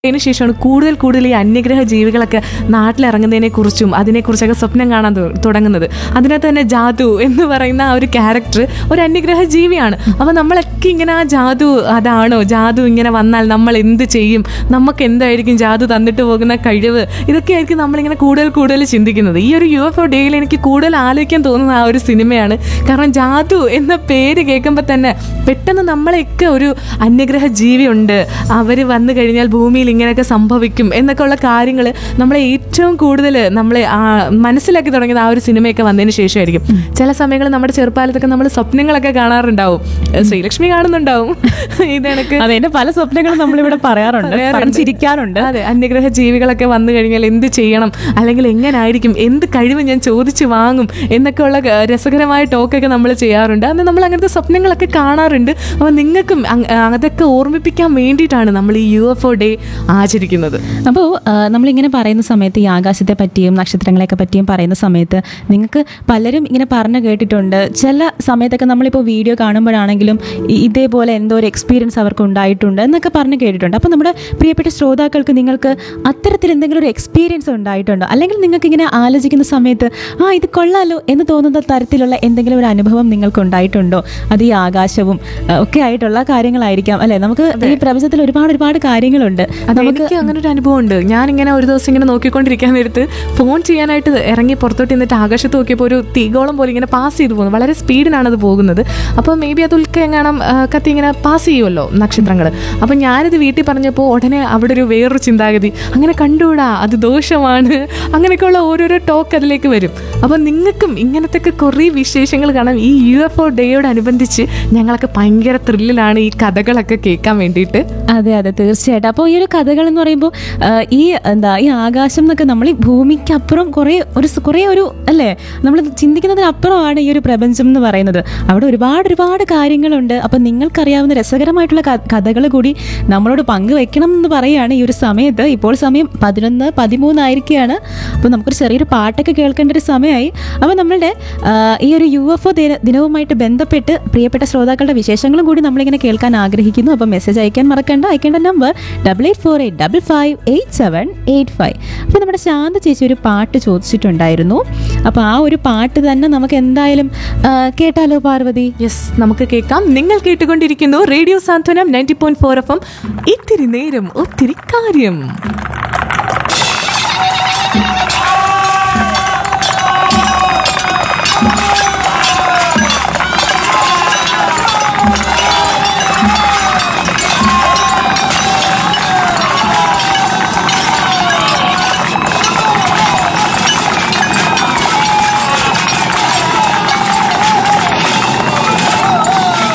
അതിനുശേഷമാണ് കൂടുതൽ കൂടുതൽ ഈ അന്യഗ്രഹ ജീവികളൊക്കെ നാട്ടിലിറങ്ങുന്നതിനെ കുറിച്ചും അതിനെക്കുറിച്ചൊക്കെ സ്വപ്നം കാണാൻ തു- തുടങ്ങുന്നത് അതിനകത്ത് തന്നെ ജാതു എന്ന് പറയുന്ന ആ ഒരു ക്യാരക്ടർ ഒരു അന്യഗ്രഹ ജീവിയാണ് അപ്പോൾ നമ്മളൊക്കെ ഇങ്ങനെ ആ ജാതു അതാണോ ജാതു ഇങ്ങനെ വന്നാൽ നമ്മൾ എന്ത് ചെയ്യും നമുക്ക് എന്തായിരിക്കും ജാതു തന്നിട്ട് പോകുന്ന കഴിവ് ഇതൊക്കെ ആയിരിക്കും നമ്മളിങ്ങനെ കൂടുതൽ കൂടുതൽ ചിന്തിക്കുന്നത് ഈ ഒരു യു എഫ് ഒ ഡേയിൽ എനിക്ക് കൂടുതൽ ആലോചിക്കാൻ തോന്നുന്ന ആ ഒരു സിനിമയാണ് കാരണം ജാതു എന്ന പേര് കേൾക്കുമ്പോൾ തന്നെ പെട്ടെന്ന് നമ്മളെയൊക്കെ ഒരു അന്യഗ്രഹ ജീവിയുണ്ട് അവർ വന്നു കഴിഞ്ഞാൽ ഭൂമിയിൽ ഇങ്ങനെയൊക്കെ സംഭവിക്കും എന്നൊക്കെ ഉള്ള കാര്യങ്ങൾ നമ്മളെ ഏറ്റവും കൂടുതൽ നമ്മളെ ആ, മനസ്സിലാക്കി തുടങ്ങിയത് ആ ഒരു സിനിമയൊക്കെ വന്നതിന് ശേഷമായിരിക്കും ചില സമയങ്ങളിൽ നമ്മുടെ ചെറുപ്പകാലത്തൊക്കെ നമ്മൾ സ്വപ്നങ്ങളൊക്കെ കാണാറുണ്ടാവും ശ്രീലക്ഷ്മി കാണുന്നുണ്ടാവും ഇതെനിക്ക് അതെ എന്റെ പല സ്വപ്നങ്ങളും നമ്മളിവിടെ പറയാറുണ്ട് പറയാറുണ്ട്. പറഞ്ഞ് ചിരിക്കാറുണ്ട് അതെ അന്യഗ്രഹ ജീവികളൊക്കെ വന്നു കഴിഞ്ഞാൽ എന്ത് ചെയ്യണം അല്ലെങ്കിൽ എങ്ങനായിരിക്കും എന്ത് കഴിവ് ഞാൻ ചോദിച്ചു വാങ്ങും എന്നൊക്കെ ഉള്ള ക- രസകരമായ ടോക്കൊക്കെ നമ്മൾ ചെയ്യാറുണ്ട് അന്ന് നമ്മൾ അങ്ങനത്തെ സ്വപ്നങ്ങളൊക്കെ കാണാറുണ്ട് അപ്പോൾ നിങ്ങൾക്കും അങ്- അതൊക്കെ ഓർമ്മിപ്പിക്കാൻ വേണ്ടിയിട്ടാണ് നമ്മൾ ഈ യു എഫ് ഒ ഡേ ആചരിക്കുന്നത് അപ്പോൾ നമ്മളിങ്ങനെ പറയുന്ന സമയത്ത് ഈ ആകാശത്തെ പറ്റിയും നക്ഷത്രങ്ങളെയൊക്കെ പറ്റിയും പറയുന്ന സമയത്ത് നിങ്ങൾക്ക് പലരും ഇങ്ങനെ പറഞ്ഞു കേട്ടിട്ടുണ്ട് ചില സമയത്തൊക്കെ നമ്മളിപ്പോൾ വീഡിയോ കാണുമ്പോഴാണെങ്കിലും ഇ- ഇതേപോലെ എന്തോ ഒരു എക്സ്പീരിയൻസ് അവർക്ക് ഉണ്ടായിട്ടുണ്ട് എന്നൊക്കെ പറഞ്ഞു കേട്ടിട്ടുണ്ട് അപ്പോൾ നമ്മുടെ പ്രിയപ്പെട്ട ശ്രോതാക്കൾക്ക് നിങ്ങൾക്ക് അത്തരത്തിൽ എന്തെങ്കിലും ഒരു എക്സ്പീരിയൻസ് ഉണ്ടായിട്ടുണ്ടോ അല്ലെങ്കിൽ നിങ്ങൾക്ക് ഇങ്ങനെ ആലോചിക്കുന്ന സമയത്ത് ആ ഇത് കൊള്ളാലോ എന്ന് തോന്നുന്ന തരത്തിലുള്ള എന്തെങ്കിലും ഒരു അനുഭവം നിങ്ങൾക്ക് ഉണ്ടായിട്ടുണ്ടോ അത് ഈ ആകാശവും ആ, ഒക്കെ ആയിട്ടുള്ള കാര്യങ്ങളായിരിക്കാം അല്ലെ നമുക്ക് ഈ പ്രപഞ്ചത്തിൽ ഒരുപാട് ഒരുപാട് കാര്യങ്ങളുണ്ട് അത് എനിക്ക് അങ്ങനെ ഒരു അനുഭവം ഉണ്ട് ഞാനിങ്ങനെ ഒരു ദിവസം ഇങ്ങനെ നോക്കിക്കൊണ്ടിരിക്കാൻ നേരത്ത് ഫോൺ ചെയ്യാനായിട്ട് ഇറങ്ങി പുറത്തോട്ട് നിന്നിട്ട് ആകാശത്ത് നോക്കിയപ്പോൾ ഒരു തീഗോളം പോലെ ഇങ്ങനെ പാസ് ചെയ്തു പോകുന്നു വളരെ സ്പീഡിനാണ് അത് പോകുന്നത് അപ്പോൾ മേ ബി അത് ഉൽക്ക എങ്ങാനും ആ, കത്തി ഇങ്ങനെ പാസ് ചെയ്യുമല്ലോ നക്ഷത്രങ്ങൾ അപ്പോൾ ഞാനിത് വീട്ടിൽ പറഞ്ഞപ്പോൾ ഉടനെ അവിടെ ഒരു വേറൊരു ചിന്താഗതി അങ്ങനെ കണ്ടുകൂടാ അത് ദോഷമാണ് അങ്ങനെയൊക്കെയുള്ള ഓരോരോ ടോക്ക് അതിലേക്ക് വരും അപ്പോൾ നിങ്ങൾക്കും ഇങ്ങനത്തെ കുറേ വിശേഷങ്ങൾ കാണാം ഈ യു എഫ് ഒ ഡേയോടനുബന്ധിച്ച് ഞങ്ങളൊക്കെ ഭയങ്കര ത്രില്ലിലാണ് ഈ കഥകളൊക്കെ കേൾക്കാൻ വേണ്ടിയിട്ട് അതെ അതെ തീർച്ചയായിട്ടും അപ്പോൾ ഈ ഒരു കഥകൾ എന്ന് പറയുമ്പോൾ ഈ എന്താ ഈ ആകാശം എന്നൊക്കെ നമ്മൾ ഈ ഭൂമിക്കപ്പുറം കുറേ ഒരു സ് കുറേ ഒരു അല്ലേ നമ്മൾ ചിന്തിക്കുന്നതിനപ്പുറമാണ് ഈ ഒരു പ്രപഞ്ചം എന്ന് പറയുന്നത് അവിടെ ഒരുപാട് ഒരുപാട് കാര്യങ്ങളുണ്ട് അപ്പം നിങ്ങൾക്കറിയാവുന്ന രസകരമായിട്ടുള്ള കഥകൾ കൂടി നമ്മളോട് പങ്കുവെക്കണം എന്ന് പറയുകയാണ് ഈ ഒരു സമയത്ത് ഇപ്പോൾ സമയം പതിനൊന്ന് പതിമൂന്നായിരിക്കുകയാണ് അപ്പോൾ നമുക്കൊരു ചെറിയൊരു പാട്ടൊക്കെ കേൾക്കേണ്ട ഒരു സമയമായി അപ്പോൾ നമ്മളുടെ ആ, ഈ ഒരു യു എഫ് ഒ ദിനവുമായിട്ട് ബന്ധപ്പെട്ട് പ്രിയപ്പെട്ട ശ്രോതാക്കളുടെ വിശേഷങ്ങളും കൂടി നമ്മളിങ്ങനെ കേൾക്കാൻ ആഗ്രഹിക്കുന്നു അപ്പോൾ മെസ്സേജ് അയക്കാൻ മറക്കണ്ട അയക്കേണ്ട number double eight four eight double five eight seven eight five അപ്പോൾ നമ്മുടെ ശാന്ത ചേച്ചി ഒരു പാട്ട് ചോദിച്ചിട്ടുണ്ടായിരുന്നു അപ്പോൾ ആ ഒരു പാട്ട് തന്നെ നമുക്ക് എന്തായാലും ആ, കേട്ടാലോ പാർവതി യെസ് നമുക്ക് കേൾക്കാം നിങ്ങൾ കേട്ടുകൊണ്ടിരിക്കുന്നു radio Santhwanam ninety point four F M ഇത്തിരി നേരം ഒത്തിരി കാര്യം